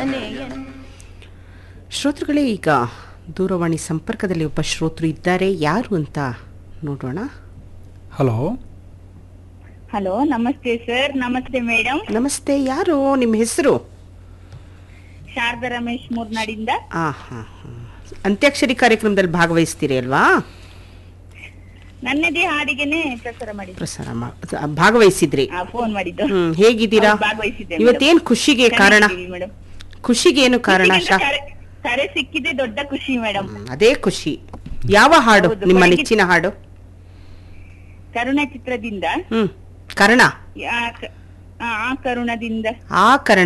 ಮನೆಯನ್ನು ಶ್ರೋತೃಗಳೇ ಈಗ ದೂರವಾಣಿ ಸಂಪರ್ಕದಲ್ಲಿ ಒಬ್ಬ ಶ್ರೋತೃ ಇದ್ದಾರೆ ಯಾರು ಅಂತ ನೋಡೋಣ ಹಲೋ ಹಲೋ ನಮಸ್ತೆ ಸರ್ ನಮಸ್ತೆ ಮೇಡಮ್ ನಮಸ್ತೆ ಯಾರು ನಿಮ್ಮ ಹೆಸರು ಶಾರದಾ ರಮೇಶ್ ಮೂರ್ನಾಡಿಂದ ಆ ಹಾ ಹಾ ಅಂತ್ಯಾಕ್ಷರಿ ಕಾರ್ಯಕ್ರಮದಲ್ಲಿ ಭಾಗವಹಿಸ್ತೀರಿ ಅಲ್ವಾ ನನ್ನದೇ ಹಾಡಿಗೆನೆ ಪ್ರಸಾರ ಮಾಡಿದ್ದು ಪ್ರಸಾರ ಮಾ- ಭಾಗವಹಿಸಿದ್ರಿ ಆ, ಫೋನ್ ಮಾಡಿದ್ದು ಹ್ಮ್ ಹೇಗಿದ್ದೀರಾ ಹೌದು, ಭಾಗವಹಿಸಿದ್ದೆ ಇವತ್ತೇನ್ ಖುಷಿಗೆ ಕಾರಣ ಮೇಡಮ್ ಖುಷಿಗೇನು ಕಾರಣ ಶಾ ಕರೆ ಸಿಕ್ಕಿದೆ ದೊಡ್ಡ ಖುಷಿ ಮೇಡಮ್ ಹ್ಮ್, ಅದೇ ಖುಷಿ ಯಾವ ಹಾಡು ಹೌದು, ನಿಮ್ಮ ಬೆಳಗ್ಗೆ- ನೆಚ್ಚಿನ ಹಾಡು ಕರುಣ ಚಿತ್ರದಿಂದ ಹ್ಮ್ ಕರ್ಣ ಆ ಕ- ಆ, ಆ ಕರುಣದಿಂದ ಆ ಕರ್ಣ